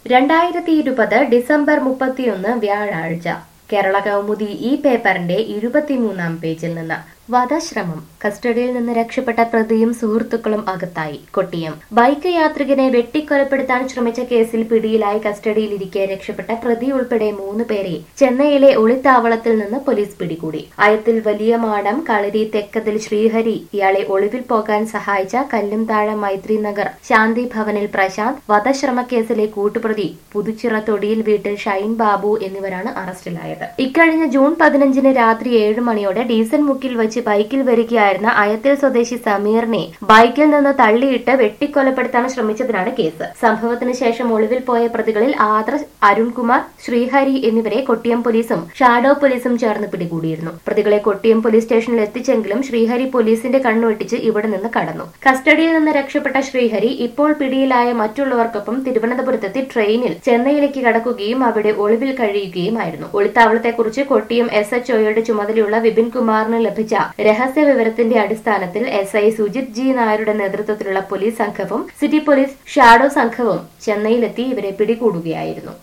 രണ്ടായിരത്തി ഇരുപത് ഡിസംബർ മുപ്പത്തിയൊന്ന് വ്യാഴാഴ്ച കേരള കൗമുദി ഈ പേപ്പറിന്റെ ഇരുപത്തിമൂന്നാം പേജിൽ നിന്ന് വധശ്രമം കസ്റ്റഡിയിൽ നിന്ന് രക്ഷപ്പെട്ട പ്രതിയും സുഹൃത്തുക്കളും അകത്തായി കൊട്ടിയം ബൈക്ക് യാത്രികനെ വെട്ടിക്കൊലപ്പെടുത്താൻ ശ്രമിച്ച കേസിൽ പിടിയിലായി കസ്റ്റഡിയിലിരിക്കെ രക്ഷപ്പെട്ട പ്രതി ഉൾപ്പെടെ മൂന്ന് പേരെ ചെന്നൈയിലെ ഒളിത്താവളത്തിൽ നിന്ന് പോലീസ് പിടികൂടി അയത്തിൽ വലിയ മാടം കളരി തെക്കതിൽ ശ്രീഹരി ഇയാളെ ഒളിവിൽ പോകാൻ സഹായിച്ച കല്ലുംതാഴ മൈത്രി നഗർ ശാന്തി ഭവനിൽ പ്രശാന്ത് വധശ്രമ കേസിലെ കൂട്ടുപ്രതി പുതുച്ചിറ തൊടിയിൽ വീട്ടിൽ ഷൈൻ ബാബു എന്നിവരാണ് അറസ്റ്റിലായത് ഇക്കഴിഞ്ഞ ജൂൺ പതിനഞ്ചിന് രാത്രി ഏഴ് മണിയോടെ ഡീസൽ മുക്കിൽ വെച്ച് ബൈക്കിൽ വരികയായിരുന്ന അയത്തിൽ സ്വദേശി സമീറിനെ ബൈക്കിൽ നിന്ന് തള്ളിയിട്ട് വെട്ടിക്കൊലപ്പെടുത്താൻ ശ്രമിച്ചതിനാണ് കേസ് സംഭവത്തിന് ശേഷം ഒളിവിൽ പോയ പ്രതികളിൽ ആദർശ് അരുൺകുമാർ ശ്രീഹരി എന്നിവരെ കൊട്ടിയം പോലീസും ഷാഡോ പോലീസും ചേർന്ന് പിടികൂടിയിരുന്നു പ്രതികളെ കൊട്ടിയം പോലീസ് സ്റ്റേഷനിൽ എത്തിച്ചെങ്കിലും ശ്രീഹരി പോലീസിന്റെ കണ്ണുവെട്ടിച്ച് ഇവിടെ നിന്ന് കടന്നു കസ്റ്റഡിയിൽ നിന്ന് രക്ഷപ്പെട്ട ശ്രീഹരി ഇപ്പോൾ പിടിയിലായ മറ്റുള്ളവർക്കൊപ്പം തിരുവനന്തപുരത്തെത്തി ട്രെയിനിൽ ചെന്നൈയിലേക്ക് കടക്കുകയും അവിടെ ഒളിവിൽ കഴിയുകയുമായിരുന്നു ഒളിത്താവളത്തെക്കുറിച്ച് കൊട്ടിയം എസ് എച്ച് ഒയുടെ ചുമതലയുള്ള വിപിൻ കുമാറിന് ലഭിച്ച രഹസ്യ വിവരത്തിന്റെ അടിസ്ഥാനത്തിൽ എസ് ഐ സുജിത് ജി നായരുടെ നേതൃത്വത്തിലുള്ള പോലീസ് സംഘവും സിറ്റി പോലീസ് ഷാഡോ സംഘവും ചെന്നൈയിലെത്തി ഇവരെ പിടികൂടുകയായിരുന്നു